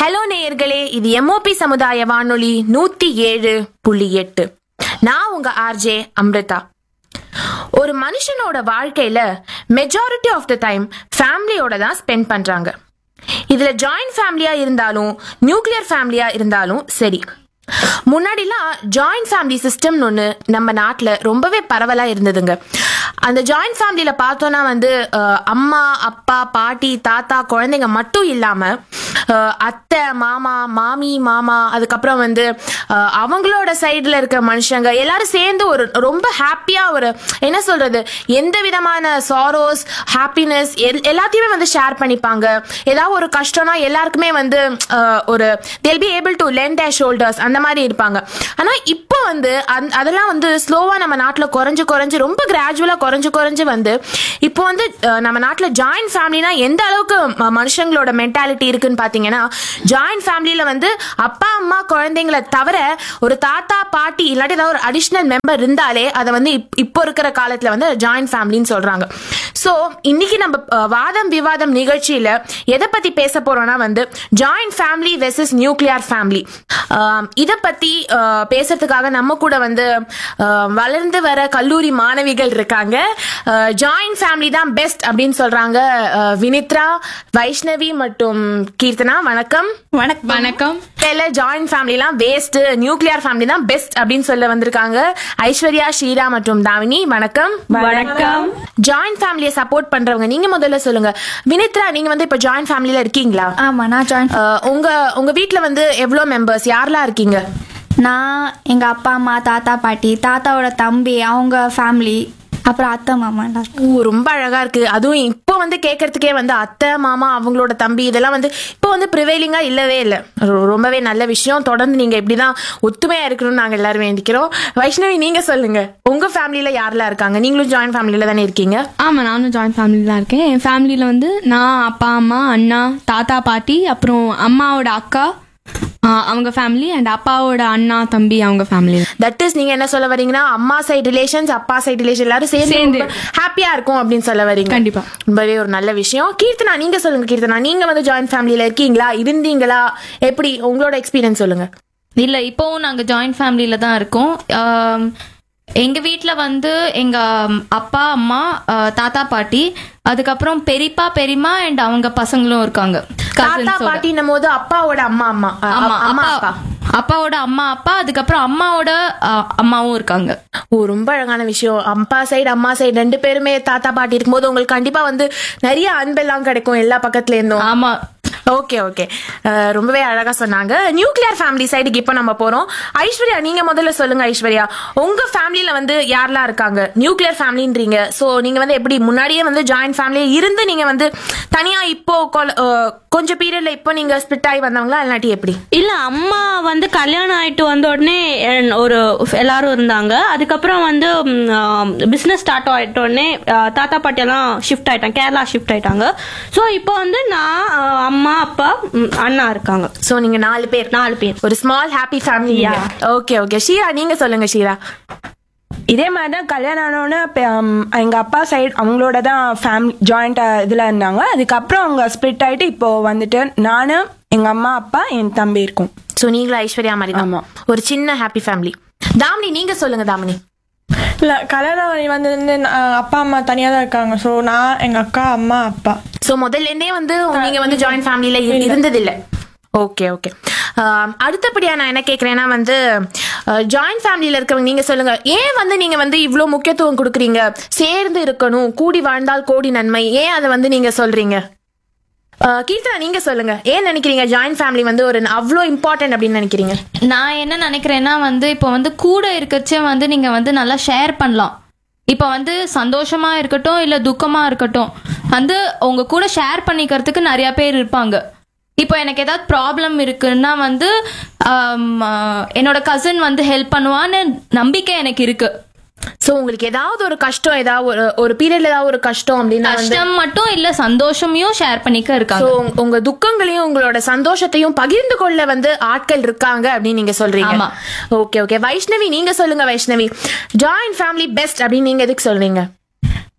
Hello நேயர்களே இது MOP சமுதாய வானொலி நூத்தி ஏழு புள்ளி எட்டு நான் உங்க ஆர்ஜே அம்ரிதா ஒரு மனுஷனோட வாழ்க்கையில மெஜாரிட்டி ஆஃப் த டைம் ஃபேமிலியோட தான் ஸ்பெண்ட் பண்றாங்க இதுல ஜாயிண்ட் ஃபேமிலியா இருந்தாலும் நியூக்ளியர் ஃபேமிலியா இருந்தாலும் சரி முன்னாடிலாம் ஜாயிண்ட் ஃபேமிலி சிஸ்டம்னு ஒன்று நம்ம நாட்டில் ரொம்பவே பரவலாக இருந்ததுங்க அந்த ஜாயிண்ட் ஃபேமிலியில் பார்த்தோன்னா வந்து அஹ், அம்மா அப்பா பாட்டி தாத்தா குழந்தைங்க மட்டும் இல்லாமல் அத்தை மாமா மாமி மாமா அதுக்கப்புறம் வந்து அஹ், அவங்களோட சைடில் இருக்க மனுஷங்க எல்லாரும் சேர்ந்து ஒரு ரொம்ப ஹாப்பியாக ஒரு என்ன சொல்றது எந்த விதமான சாரோஸ் ஹாப்பினஸ் எல்லாத்தையுமே வந்து ஷேர் பண்ணிப்பாங்க ஏதாவது ஒரு கஷ்டம்னா எல்லாருக்குமே வந்து அஹ், ஒரு they'll be able to lend their shoulders அந்த மாதிரி இருப்பாங்க ஆனா இப்போ வந்து அந்த- அதெல்லாம் வந்து ஸ்லோவா நம்ம நாட்டுல குறைஞ்சு குறைஞ்சு ரொம்ப கிராஜுவலா குறைஞ்சு குறைஞ்சு வந்து இப்போ வந்து அஹ், நம்ம நாட்டுல ஜாயிண்ட் ஃபேமிலினா எந்த அளவுக்கு ம- மனுஷங்களோட மென்டாலிட்டி இருக்குன்னு பாத்தீங்கன்னா ஜாயிண்ட் ஃபேமிலியில வந்து அப்பா அம்மா குழந்தைங்களை தவிர ஒரு தாத்தா பாட்டி இல்லாட்டி ஏதாவது ஒரு அடிஷ்னல் மெம்பர் இருந்தாலே அதை வந்து இப்- இப்போ இருக்கிற காலத்துல வந்து ஜாயிண்ட் ஃபேமிலின்னு சொல்றாங்க ஸோ இன்னைக்கு நம்ம அஹ், வாதம் விவாதம் நிகழ்ச்சியில எதை பத்தி பேச போறோம்னா வந்து joint family versus nuclear family இதை பத்தி அஹ், பேசுறதுக்காக நம்ம கூட வந்து அஹ், வளர்ந்து வர கல்லூரி மாணவிகள் இருக்காங்க ஜாயிண்ட் ஃபேமிலி தான் பெஸ்ட் அப்படின்னு சொல்றாங்க அஹ், வினித்ரா வைஷ்ணவி மற்றும் கீர்த்தனா வணக்கம் வணக்கம் வணக்கம் இல்ல ஜாயிண்ட் ஃபேமிலிலாம் வேஸ்ட் நியூக்ளியர் ஃபேமிலி தான் பெஸ்ட் அப்படின்னு சொல்ல வந்திருக்காங்க ஐஸ்வர்யா ஷீரா மற்றும் தாவினி வணக்கம் வணக்கம் ஜாயிண்ட் ஃபேமிலியை சப்போர்ட் பண்றவங்க நீங்க முதல்ல சொல்லுங்க வினித்ரா நீங்க வந்து இப்ப ஜாயிண்ட் ஃபேமிலில இருக்கீங்களா ஆமா நான் ஜாயின் அஹ், உங்க உங்க வீட்ல வந்து எவ்வளவு மெம்பர்ஸ் யாரெல்லாம் இருக்கீங்க நான் எங்க அப்பா அம்மா தாத்தா பாட்டி தாத்தாவோட தம்பி அவங்க ஃபேமிலி அப்புறம் அத்தை மாமா எல்லாரும் ஊ, ரொம்ப அழகா இருக்கு அதுவும் இப்போ வந்து கேட்கறதுக்கே வந்து அத்தை மாமா அவங்களோட தம்பி இதெல்லாம் வந்து இப்போ வந்து ப்ரிவைலிங்கா இல்லவே இல்லை ரொ- ரொம்பவே நல்ல விஷயம் தொடர்ந்து நீங்க இப்படிதான் ஒத்துமையா இருக்கணும்னு நாங்க எல்லாரும் வேண்டிக்கிறோம் வைஷ்ணவி நீங்க சொல்லுங்க உங்க ஃபேமிலில யாரெல்லாம் இருக்காங்க நீங்களும் ஜாயிண்ட் ஃபேமிலில தானே இருக்கீங்க ஆமாம் நானும் ஜாயின்ட் ஃபேமிலி தான் இருக்கேன் என் ஃபேமிலியில் வந்து நான் அப்பா அம்மா அண்ணா தாத்தா பாட்டி அப்புறம் அம்மாவோட அக்கா ஆ, அவங்க ஃபேமிலி அண்ட் அப்பாவோட அண்ணா தம்பி அவங்க ஃபேமிலி தட் இஸ் நீங்க என்ன சொல்ல வரீங்கன்னா அம்மா சைடு ரிலேஷன்ஸ் அப்பா சைடு ரிலேஷன் எல்லாரும் சேர்ந்து சேர்ந்து. ஹாப்பியா இருக்கும் அப்படின்னு சொல்ல வரீங்க கண்டிப்பா. ரொம்பவே ஒரு நல்ல விஷயம் கீர்த்தனா நீங்க சொல்லுங்க கீர்த்தனா நீங்க வந்து ஜாயிண்ட் ஃபேமிலில இருக்கீங்களா இருந்தீங்களா எப்படி உங்களோட எக்ஸ்பீரியன்ஸ் சொல்லுங்க இல்ல இப்போவும் நாங்க ஜாயிண்ட் ஃபேமிலியில தான் இருக்கோம் ஆம், எங்க வீட்ல வந்து எங்க ம், அப்பா அம்மா ஆ, தாத்தா பாட்டி அதுக்கப்புறம் பெரியப்பா பெரியம்மா அண்ட் அவங்க பசங்களும் இருக்காங்க தாத்தா cousins ஓட. பாட்டின்னும் போது அப்பாவோட அம்மா அம்மா அ, ஆமா அம்மா அப்பா அப்பா அப்பாவோட அம்மா அப்பா அதுக்கப்புறம் அம்மாவோட ஆ, அம்மாவும் இருக்காங்க ஓ ரொம்ப அழகான விஷயம் அப்பா சைடு அம்மா சைடு ரெண்டு பேருமே தாத்தா பாட்டி இருக்கும்போது உங்களுக்கு கண்டிப்பா வந்து நிறைய அன்பெல்லாம் கிடைக்கும் எல்லா பக்கத்துல இருந்தும் ஆமா ஓகே ஓகே ரொம்பவே அழகா சொன்னாங்க நியூக்ளியர் ஃபேமிலி சைடுக்கு இப்போ நம்ம போறோம் ஐஸ்வர்யா நீங்க முதல்ல சொல்லுங்க ஐஸ்வர்யா உங்க ஃபேமிலில வந்து யாரெல்லாம் இருக்காங்க நியூக்ளியர் ஃபேமிலின்றீங்க சோ நீங்க வந்து எப்படி முன்னாடியே வந்து ஜாயிண்ட் ஃபேமிலியே இருந்து நீங்க வந்து தனியா இப்போ கொல- அஹ், கொஞ்சம் பீரியட்ல இப்போ நீங்க ஸ்பிட் ஆகி வந்தவங்களா இல்லாட்டி எப்படி இல்ல அம்மா வந்து கல்யாணம் ஆயிட்டு வந்த உடனே என் ஒரு எல்லாரும் இருந்தாங்க அதுக்கப்புறம் வந்து பிசினஸ் ஸ்டார்ட் ஆயிட்ட உடனே அஹ், தாத்தா பாட்டி எல்லாம் ஷிஃப்ட் ஆயிட்டாங்க கேரளா ஷிஃப்ட் ஆயிட்டாங்க ஸோ இப்போ வந்து நான் அஹ், அம்மா அப்பா ம், அண்ணா இருக்காங்க சோ நீங்க நாலு பேர் நாலு பேர் ஒரு small happy family okay okay Sheera நீங்க சொல்லுங்க ஷீரா இதே மாதிரி தான் கல்யாணம் ஆனோடனே எங்கள் அப்பா சைடு அவங்களோட தான் ஃபேமிலி ஜாயிண்ட் இதில் இருந்தாங்க அதுக்கப்புறம் அவங்க ஸ்ப்ளிட் ஆகிட்டு இப்போ வந்துட்டு நான் எங்கள் அம்மா அப்பா என் தம்பி இருக்கோம் சோ நீங்களும் ஐஸ்வர்யா மாதிரி தான் ஆமா. ஒரு சின்ன ஹாப்பி ஃபேமிலி தாமினி நீங்க சொல்லுங்க தாமினி இல்லை கல்யாணம் ஆகி வந்ததுலேருந்து நான் அப்பா அம்மா தனியாக தான் இருக்காங்க ஸோ நான் எங்கள் அக்கா அம்மா அப்பா சோ முதல்ல இருந்தே வந்து நீங்க வந்து ஜாயிண்ட் ஃபேமிலில இருந்தது இல்ல ஓகே ஓகே அடுத்தபடியா நான் என்ன கேக்குறேன்னா வந்து ஜாயிண்ட் ஃபேமிலியில இருக்கவங்க நீங்க சொல்லுங்க ஏன் வந்து நீங்க வந்து இவ்ளோ முக்கியத்துவம் கொடுக்குறீங்க சேர்ந்து இருக்கணும் கூடி வாழ்ந்தால் கோடி நன்மை ஏன் அதை வந்து நீங்க சொல்றீங்க அஹ், கீர்த்தனா நீங்க சொல்லுங்க ஏன் நினைக்கிறீங்க ஜாயிண்ட் ஃபேமிலி வந்து ஒரு அவ்வளோ இம்பார்ட்டன்ட் அப்படின்னு நினைக்கிறீங்க நான் என்ன நினைக்கிறேன்னா வந்து இப்போ வந்து கூட இருக்கச்சே வந்து நீங்க வந்து நல்லா ஷேர் பண்ணலாம் இப்போ வந்து சந்தோஷமா இருக்கட்டும் இல்ல துக்கமா இருக்கட்டும் வந்து உங்க கூட ஷேர் பண்ணிக்கிறதுக்கு நிறைய பேர் இருப்பாங்க இப்போ எனக்கு ஏதாவது ப்ராப்ளம் இருக்குன்னா வந்து ஆம், ஆ, என்னோட கசின் வந்து ஹெல்ப் பண்ணுவான்னு நம்பிக்கை எனக்கு இருக்கு சோ உங்களுக்கு ஏதாவது ஒரு கஷ்டம் ஏதாவது ஒரு ஒரு பீரியட்ல ஏதாவது ஒரு கஷ்டம் அப்படின்னா வந்து கஷ்டம் மட்டும் இல்ல சந்தோஷமையும் ஷேர் பண்ணிக்க So, இருக்காங்க உங்க- உங்க துக்கங்களையும் உங்களோட சந்தோஷத்தையும் பகிர்ந்து கொள்ள வந்து ஆட்கள் இருக்காங்க அப்படின்னு நீங்க சொல்றீங்க ஆமா. ஓகே ஓகே வைஷ்ணவி நீங்க சொல்லுங்க வைஷ்ணவி ஜாயிண்ட் ஃபேமிலி பெஸ்ட் அப்படின்னு நீங்க எதுக்கு சொல்றீங்க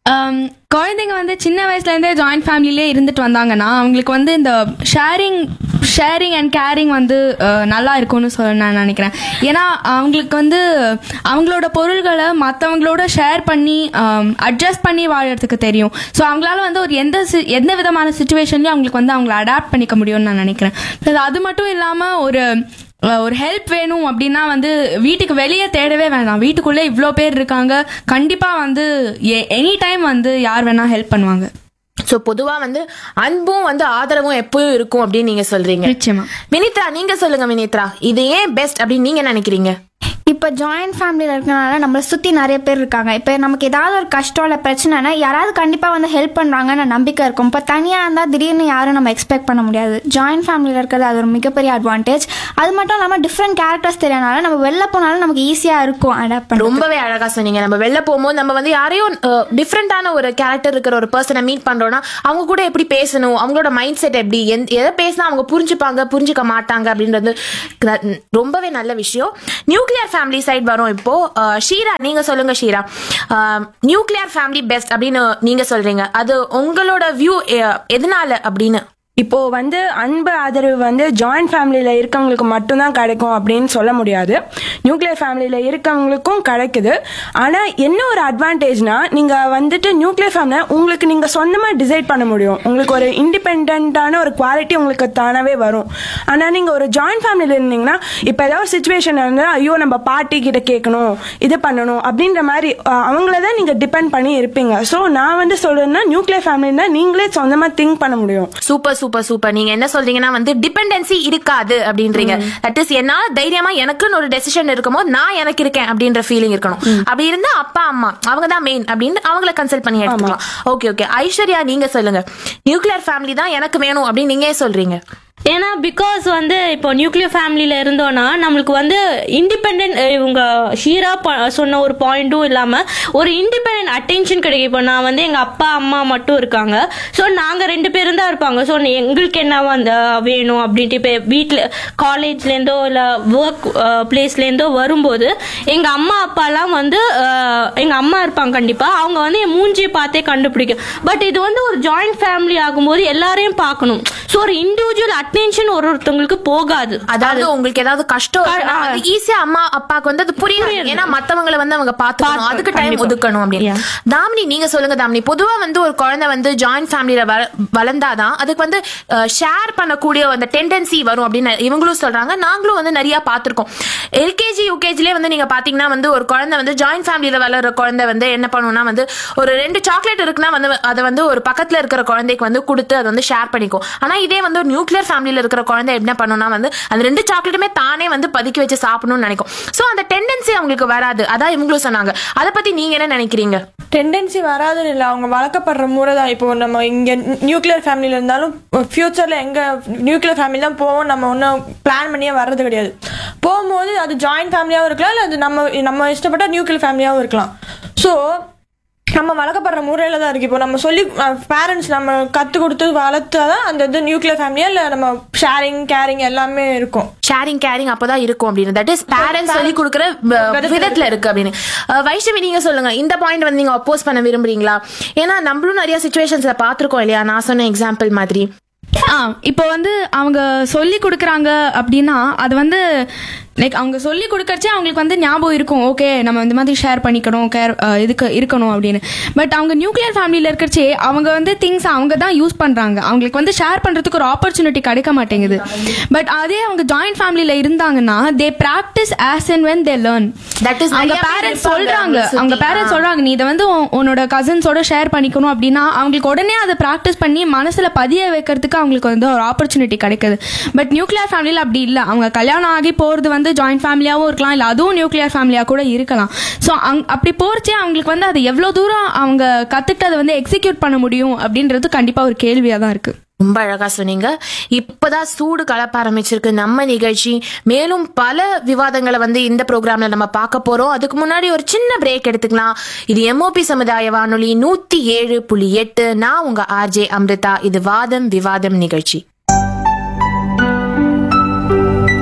Um, குழந்தைங்க வந்து சின்ன வயசுல இருந்தே ஜாயிண்ட் ஃபேமிலிலே இருந்துட்டு வந்தாங்கன்னா அவங்களுக்கு வந்து இந்த ஷேரிங் ஷேரிங் அண்ட் கேரிங் வந்து அஹ், நல்லா இருக்கும்னு சொல்ல நான் நினைக்கிறேன் ஏன்னா அவங்களுக்கு வந்து அவங்களோட பொருள்களை மற்றவங்களோட ஷேர் பண்ணி அட்ஜஸ்ட் பண்ணி வாழறதுக்கு தெரியும் ஸோ அவங்களால வந்து ஒரு எந்த si- எந்த விதமான சுச்சுவேஷன்லையும் அவங்களுக்கு வந்து அவங்கள அடாப்ட் பண்ணிக்க முடியும்னு நான் நினைக்கிறேன் Plus அது மட்டும் இல்லாமல் ஒரு அஹ் ஒரு ஹெல்ப் வேணும் அப்படின்னா வந்து வீட்டுக்கு வெளியே தேடவே வேண்டாம் வீட்டுக்குள்ளே இவ்வளோ பேர் இருக்காங்க கண்டிப்பாக வந்து எனி டைம் வந்து யார் வேணா ஹெல்ப் பண்ணுவாங்க சோ பொதுவா வந்து அன்பும் வந்து ஆதரவும் எப்பவும் இருக்கும் அப்படின்னு நீங்க சொல்றீங்க நிச்சயமா வினித்ரா நீங்க சொல்லுங்க வினித்ரா இது ஏன் பெஸ்ட் அப்படின்னு நீங்க நினைக்கிறீங்க இப்போ ஜாயிண்ட் ஃபேமிலியில் இருக்கனால நம்மளை சுற்றி நிறைய பேர் இருக்காங்க இப்போ நமக்கு ஏதாவது ஒரு கஷ்டம் இல்லை பிரச்சனைனா யாராவது கண்டிப்பாக வந்து ஹெல்ப் பண்ணுறாங்கன்னு நம்பிக்கை இருக்கும் இப்போ தனியாக இருந்தால் திடீர்னு யாரும் நம்ம எக்ஸ்பெக்ட் பண்ண முடியாது ஜாயிண்ட் ஃபேமிலியில் இருக்கிறது அது ஒரு மிகப்பெரிய அட்வான்டேஜ் அது மட்டும் இல்லாமல் டிஃப்ரெண்ட் கேரக்டர்ஸ் தெரியனால நம்ம வெளில போனாலும் நமக்கு ஈஸியாக இருக்கும் அடாப்ட் பண்ண ரொம்பவே அழகா சொன்னீங்க நம்ம வெளில போகும்போது நம்ம வந்து யாரையும் டிஃப்ரெண்டான ஒரு கேரக்டர் இருக்கிற ஒரு பர்சனை மீட் பண்றோம்னா அவங்க கூட எப்படி பேசணும் அவங்களோட மைண்ட் செட் எப்படி எந்த- எதை பேசினா அவங்க புரிஞ்சுப்பாங்க புரிஞ்சுக்க மாட்டாங்க அப்படின்றது க- ரொம்பவே நல்ல விஷயம் நியூக்ளியர் ஃபேமிலி சைடு வரும் இப்போ அஹ், ஷீரா நீங்க சொல்லுங்க ஷீரா நியூக்ளியர் ஃபேமிலி பெஸ்ட் அப்படின்னு நீங்க சொல்றீங்க அது உங்களோட வியூ எதனால அப்படின்னு இப்போ வந்து அன்பு ஆதரவு வந்து ஜாயிண்ட் ஃபேமிலியில இருக்கவங்களுக்கு மட்டும்தான் கிடைக்கும் அப்படின்னு சொல்ல முடியாது நியூக்ளியர் ஃபேமிலியில இருக்கவங்களுக்கும் கிடைக்குது ஆனா என்ன ஒரு அட்வான்டேஜ்னா நீங்க வந்துட்டு நியூக்ளியர் ஃபேமிலில உங்களுக்கு நீங்க சொந்தமா டிசைட் பண்ண முடியும் உங்களுக்கு ஒரு இண்டிபெண்டான ஒரு குவாலிட்டி உங்களுக்கு தானாவே வரும் ஆனா நீங்க ஒரு ஜாயிண்ட் ஃபேமிலியில இருந்தீங்கன்னா இப்போ ஏதாவது ஒரு சுச்சுவேஷன் இருந்தா ஐயோ நம்ம பாட்டி கிட்ட கேட்கணும் இது பண்ணணும் அப்படின்ற மாதிரி அஹ், அவங்கள தான் நீங்க டிபெண்ட் பண்ணி இருப்பீங்க ஸோ நான் வந்து சொல்றேன்னா நியூக்ளியர் ஃபேமிலினா நீங்களே சொந்தமா திங்க் பண்ண முடியும் சூப்பர் சூப்பர் சூப்பர் நீங்க என்ன சொல்றீங்கன்னா வந்து டிபெண்டன்சி இருக்காது அப்படின்றீங்க தட் இஸ் என்னால தைரியமா எனக்குன்னு ஒரு டெசிஷன் இருக்கும்போது நான் எனக்கு இருக்கேன் அப்படின்ற ஃபீலிங் இருக்கணும் அப்படி இருந்தா அப்பா அம்மா அவங்க தான் மெயின் அப்படின்னு அவங்கள கன்சல்ட் பண்ணி எடுத்துக்கலாம் ஓகே ஓகே ஐஸ்வர்யா நீங்க சொல்லுங்க நியூக்ளியர் ஃபேமிலி தான் எனக்கு வேணும் அப்படின்னு நீங்க ஏன் சொல்றீங்க ஏன்னா பிகாஸ் வந்து இப்போ நியூக்ளியர் ஃபேமிலியில இருந்தோம்னா நம்மளுக்கு வந்து இண்டிபெண்ட் இவங்க ஷீரா ப- சொன்ன ஒரு பாயிண்ட்டும் இல்லாம ஒரு இண்டிபெண்ட் அட்டென்ஷன் கிடைக்கும் இப்போ நான் வந்து எங்க அப்பா அம்மா மட்டும் இருக்காங்க ஸோ நாங்க ரெண்டு பேரும் தான் இருப்பாங்க ஸோ எங்களுக்கு என்ன வந்து வேணும் அப்படின்ட்டு இப்போ வீட்டில் காலேஜ்லேருந்தோ இல்லை ஒர்க் பிளேஸ்லேருந்தோ வரும்போது எங்க அம்மா அப்பாலாம் வந்து அஹ், எங்க அம்மா இருப்பாங்க கண்டிப்பா அவங்க வந்து என் மூஞ்சியை பார்த்தே கண்டுபிடிக்கும் பட் இது வந்து ஒரு ஜாயிண்ட் ஃபேமிலி ஆகும்போது எல்லாரையும் பார்க்கணும் ஸோ ஒரு இண்டிவிஜுவல் அட்டென்ஷன் ஒரு ஒருத்தவங்களுக்கு போகாது அதாவது உங்களுக்கு ஏதாவது கஷ்டம் இருக்குன்னா வந்து ஈஸியா அம்மா அப்பாக்கு வந்து அது புரியும் ஏன்னா மத்தவங்கள வந்து அவங்க பாத்துக்கணும் பார்த்து- அதுக்கு டைம் கண்டிப்பா. ஒதுக்கணும் அப்படின்னு Yeah. தாமினி நீங்க சொல்லுங்க தாமினி பொதுவா வந்து ஒரு குழந்தை வந்து ஜாயிண்ட் ஃபேமிலியில வளர்ந்தாதான் அதுக்கு வந்து ஷேர் பண்ணக்கூடிய அந்த டெண்டன்சி வரும் அப்படின்னு இவங்களும் சொல்றாங்க நாங்களும் வந்து நிறைய பார்த்திருக்கோம் எல்கேஜி யூகேஜிலே வந்து நீங்க பாத்தீங்கன்னா வந்து ஒரு குழந்தை வந்து ஜாயிண்ட் ஃபேமிலியில வளர்ற குழந்தை வந்து என்ன பண்ணும்னா வந்து ஒரு ரெண்டு சாக்லேட் இருக்குன்னா வந்து அதை வந்து ஒரு பக்கத்துல இருக்கிற குழந்தைக்கு வந்து கொடுத்து அதை வந்து ஷேர் பண்ணிக்கும் ஆனா இதே வந்து ஒரு நியூக்ளியர் ஃபேமிலியில இருக்கிற குழந்தை என்ன பண்ணும்னா வந்து அந்த ரெண்டு சாக்லேட்டுமே தானே வந்து பதுக்கி வச்சு சாப்பிடணும்னு நினைக்கும் சோ அந்த டெண்டன்சி அவங்களுக்கு வராது அதான் இவங்களும் சொன்னாங்க அதை பத்தி நீங்க என்ன நினைக்கிறீங்க டெண்டன்சி வராதுன்னு இல்லை அவங்க வளர்க்கப்படுற முறை தான் இப்போ நம்ம இங்கே நியூக்ளியர் ஃபேமிலியில் இருந்தாலும் ஃப்யூச்சரில் எங்கே நியூக்ளியர் ஃபேமிலி தான் போவோம் நம்ம ஒன்றும் பிளான் பண்ணியே வர்றது கிடையாது போகும்போது அது ஜாயிண்ட் ஃபேமிலியாகவும் இருக்கலாம் இல்லை அது நம்ம நம்ம இஷ்டப்பட்ட நியூக்ளியர் ஃபேமிலியாகவும் இருக்கலாம் ஸோ நம்ம வளர்க்கப்படுற முறையில தான் இருக்கு இப்போ நம்ம சொல்லி பேரண்ட்ஸ் நம்ம கற்றுக் கொடுத்து வளர்த்தாதான் அந்த இது நியூக்ளியர் ஃபேமிலியா இல்லை நம்ம ஷேரிங் கேரிங் எல்லாமே இருக்கும் ஷேரிங் கேரிங் அப்பதான் இருக்கும் அப்படின்னு தட் இஸ் பேரண்ட்ஸ் சொல்லி கொடுக்குற வ- விதத்துல இருக்கு அப்படின்னு அஹ் வைஷ்ணவி நீங்க சொல்லுங்க இந்த பாயிண்ட் வந்து நீங்க அப்போஸ் பண்ண விரும்புறீங்களா ஏன்னா நம்மளும் நிறைய சுச்சுவேஷன்ஸ்ல பாத்திருக்கோம் இல்லையா நான் சொன்ன எக்ஸாம்பிள் மாதிரி ஆ இப்போ வந்து அவங்க சொல்லி கொடுக்குறாங்க அப்படின்னா அது வந்து லைக் அவங்க சொல்லி கொடுக்கறச்சே அவங்களுக்கு வந்து ஞாபகம் இருக்கும் ஓகே நம்ம இந்த மாதிரி ஷேர் பண்ணிக்கணும் கேர் இதுக்கு இருக்கணும் அப்படின்னு பட் அவங்க நியூக்ளியர் ஃபேமிலியில் இருக்கிறச்சே அவங்க வந்து திங்ஸ் அவங்க தான் யூஸ் பண்ணுறாங்க அவங்களுக்கு வந்து ஷேர் பண்ணுறதுக்கு ஒரு ஆப்பர்ச்சுனிட்டி கிடைக்க மாட்டேங்குது பட் அதே அவங்க ஜாயிண்ட் ஃபேமிலியில் இருந்தாங்கன்னா they practice as and when they learn That is அவங்க நிறைய பேர் பேரண்ட்ஸ் இருப்பாங்க சொல்றாங்க அவங்களை அவங்க சுத்தி. பேரண்ட்ஸ் சொல்றாங்க நீ இதை வந்து உன்- உன்னோட கசின்ஸோட ஷேர் பண்ணிக்கணும் அப்படின்னா அவங்களுக்கு உடனே அதை ப்ராக்டிஸ் பண்ணி மனசுல பதிய வைக்கிறதுக்கு அவங்களுக்கு வந்து ஒரு ஆப்பர்ச்சுனிட்டி கிடைக்குது பட் நியூக்ளியர் ஃபேமிலியில் அப்படி இல்லை அவங்க கல்யாணம் ஆகி போறது வந்து ஜாயிண்ட் ஃபேமிலியாவும் இருக்கலாம் இல்லை அதுவும் நியூக்ளியர் ஃபேமிலியா கூட இருக்கலாம் ஸோ அப்படி போறச்சே அவங்களுக்கு வந்து அது எவ்வளவு தூரம் அவங்க கத்துக்கிட்டு அதை வந்து எக்ஸிக்யூட் பண்ண முடியும் அப்படின்றது கண்டிப்பா ஒரு கேள்வியா தான் இருக்கு ரொம்ப அழகா சொன்னீங்க இப்பதான் சூடு கலப்ப ஆரம்பிச்சிருக்கு நம்ம நிகழ்ச்சி மேலும் பல விவாதங்களை வந்து இந்த ப்ரோக்ராம்ல நம்ம பார்க்க போறோம் அதுக்கு முன்னாடி ஒரு சின்ன பிரேக் எடுத்துக்கலாம் இது எம்ஓபி சமுதாய வானொலி நூத்தி ஏழு புள்ளி எட்டு நான் உங்க ஆர்ஜே அம்ரிதா இது வாதம் விவாதம் நிகழ்ச்சி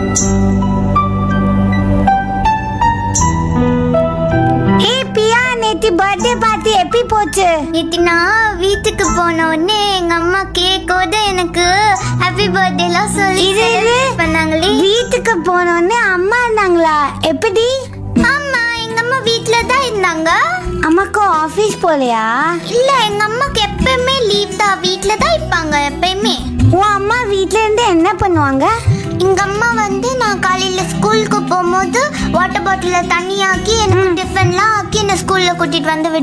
ஹே பியா நேத்து நேத்தி பர்த்டே பார்ட்டி எப்படி போச்சு நேத்தி நான் வீட்டுக்கு போன உடனே எங்க அம்மா கேக்கோட எனக்கு ஹாப்பி பர்த்டேலாம் சொல்லி பண்ணாங்களே வீட்டுக்கு போன உடனே அம்மா இருந்தாங்களா எப்படி ஆமா எங்க அம்மா வீட்ல தான் இருந்தாங்க அம்மாக்கு ஆபீஸ் போலையா இல்ல எங்க அம்மாக்கு எப்பவுமே லீவ் தான் வீட்ல தான் இருப்பாங்க எப்பயுமே உன் அம்மா வீட்ல இருந்து என்ன பண்ணுவாங்க எங்க அம்மா வந்து நான் காலையில ஸ்கூலுக்கு போகும்போது வாட்டர் பாட்டில தண்ணி ஆக்கி எனக்கு டிஃபன்லாம் ஆக்கி என்ன ஸ்கூல்ல கூட்டிட்டு வந்து விடு